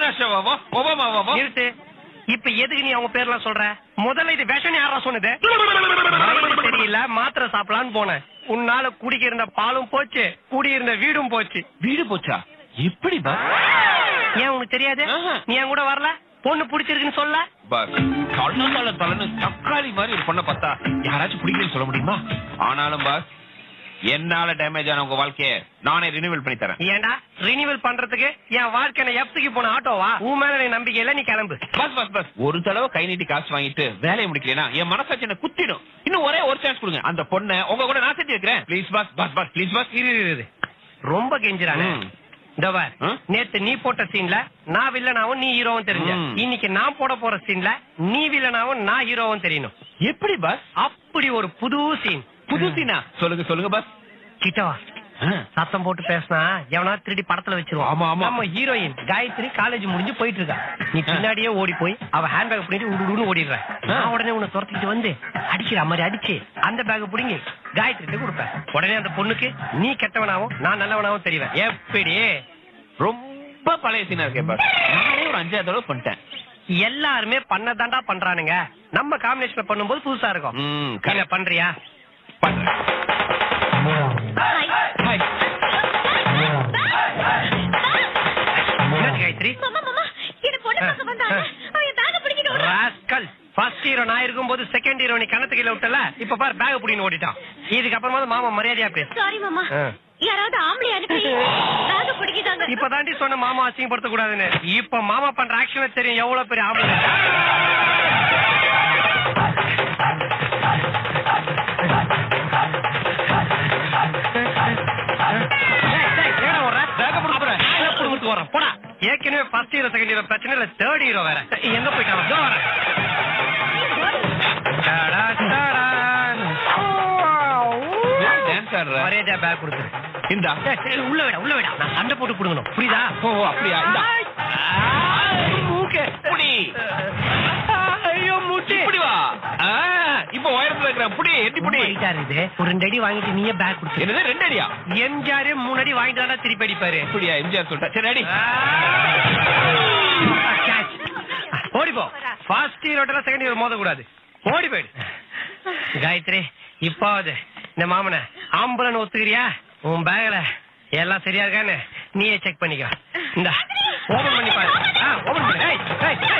மகாராஷ்டிராவா ஒபாமாவா நிறுத்து இப்ப எதுக்கு நீ அவங்க பேர்லாம் சொல்ற முதல்ல இது விஷம் யாரா சொன்னது வயிறு தெரியல மாத்திரை சாப்பிடலான்னு போனேன் உன்னால குடிக்க இருந்த பாலும் போச்சு குடியிருந்த வீடும் போச்சு வீடு போச்சா எப்படி பாஸ் ஏன் உனக்கு தெரியாது ஆஹா. நீ என் கூட வரல பொண்ணு பிடிச்சிருக்குன்னு சொல்ல பாஸ் தள்ள தலைன்னு தக்காளி மாதிரி ஒரு பொண்ணை பார்த்தா யாராச்சும் பிடிக்கலன்னு சொல்ல முடியுமா ஆனாலும் பாஸ் என்னால டேமேஜ் ஆன உங்க வாழ்க்கைய நானே ரினிவல் பண்ணி தரேன் ஏன்டா ரினிவல் பண்றதுக்கு என் வாழ்க்கை எஃப்சிக்கு போன ஆட்டோவா உன் மேல நீ நம்பிக்கை இல்ல நீ கிளம்பு பஸ் பஸ் பஸ் ஒரு தடவை கை நீட்டி காசு வாங்கிட்டு வேலையை முடிக்கலனா என் மனசாட்சி என்ன குத்திடும் இன்னும் ஒரே ஒரு சான்ஸ் கொடுங்க அந்த பொண்ணை உங்க கூட நான் சேர்த்து வைக்கிறேன் please bus bus bus please bus இரு இரு, இரு ரொம்ப கெஞ்சுறானே ம். இந்த பார் ஆ? நேத்து நீ போட்ட சீன்ல நான் வில்லனாவும் நீ ஹீரோவும் தெரிஞ்ச ம். இன்னைக்கு நான் போட போற சீன்ல நீ வில்லனாவும் நான் ஹீரோவும் தெரியணும் எப்படி பஸ் அப்படி ஒரு புது சீன் புதுசினா சொல்லுங்க சொல்லுங்க பஸ் கிட்டவா சத்தம் போட்டு பேசினா எவனா திருடி படத்துல வச்சிருவான் ஆமா, ஆமா. நம்ம ஹீரோயின் காயத்ரி காலேஜ் முடிஞ்சு போயிட்டு இருக்கா நீ பின்னாடியே ஓடி போய் அவ ஹேண்ட் பேக் பண்ணிட்டு உடுன்னு ஓடிடுற நான் உடனே உன்னை துரத்திட்டு வந்து அடிக்கிற மாதிரி அடிச்சு அந்த பேக் புடிங்கி காயத்ரி கொடுப்பேன் உடனே அந்த பொண்ணுக்கு நீ கெட்டவனாவும் நான் நல்லவனாவும் தெரிவேன் எப்படி ரொம்ப பழைய சீனா இருக்கே பஸ் நானே ஒரு அஞ்சாவது தடவை பண்ணிட்டேன் எல்லாருமே பண்ணதாண்டா பண்றானுங்க நம்ம காம்பினேஷன்ல பண்ணும்போது புதுசா இருக்கும் ம், இல்ல correct. பண்றியா பண்றேன் ஹாய் என்னது காயத்ரி மாமா மாமா என்ன பொண்ணு பார்க்க வந்தாங்க அவன் என் பேக்க பிடிக்கிட்டு ஓடுறான். ராஸ்கல் ஃபர்ஸ்ட் ஹீரோ நான் இருக்கும்போது செகண்ட் ஹீரோ நீ கணத்து கீழ விட்டல இப்ப பாரு பேக் புடின்னு ஓடிட்டான் இதுக்கு அப்புறமா மாமா மரியாதையா பேசு சாரி மாமா ஆ. யாராவது ஆம்பளை அனுப்பி பேக்க பிடிக்கிட்டாங்க இப்ப தாண்டி சொன்ன மாமா அசிங்கப்படுத்த கூடாதுன்னு இப்ப மாமா பண்ற ஆக்ஷன்ல தெரியும் எவ்வளவு பெரிய ஆம்பளை டேய், டேய், எங்கடா ஓடுற? Bag அ புடுங்க போறேன். நான் எல்லாம் புடுங்கிட்டு வரேன். போடா. ஏற்கனவே ஃபர்ஸ்ட் ஹீரோ செகண்ட் ஹீரோ பிரச்சனை இல்ல தேர்ட் ஹீரோ வேற எங்க போயிட்டான் இதோ வரேன். டடா, டடா. டான்ஸ் ஆடுற மரியாதையா பேக் கொடுத்துரு இந்தா டேய், டேய், உள்ள விடா உள்ள விடா நான் சண்டை போட்டு புடுங்கணும் புரியுதா ஓ அப்படியா இந்தா மூக்கு புடி ஐயோ மூச்சு இப்படி வா ஆ, இப்ப உயரத்துல இருக்கிற புடி எட்டி புடி ஹைட்டா இருக்குது ஒரு ரெண்டு அடி வாங்கிட்டு நீயே பேக் கொடுத்து என்னது ரெண்டு அடியா எம்ஜிஆர் மூணு அடி வாங்கிட்டு தானே திருப்பி அடிப்பாரு அப்படியா எம்ஜிஆர் சொல்லிட்டா சரி அடி Catch. ஓடி போ ஃபர்ஸ்ட் ஹீரோட்டெல்லாம் செகண்ட் ஹீரோ மோத கூடாது ஓடி போயிடு காயத்ரி இப்பாவது இந்த மாமனை ஆம்பளன்னு ஒத்துக்கிறியா உன் பேக்ல எல்லாம் சரியா இருக்கான்னு நீயே செக் பண்ணிக்கோ இந்த ஓபன் பண்ணி பாரு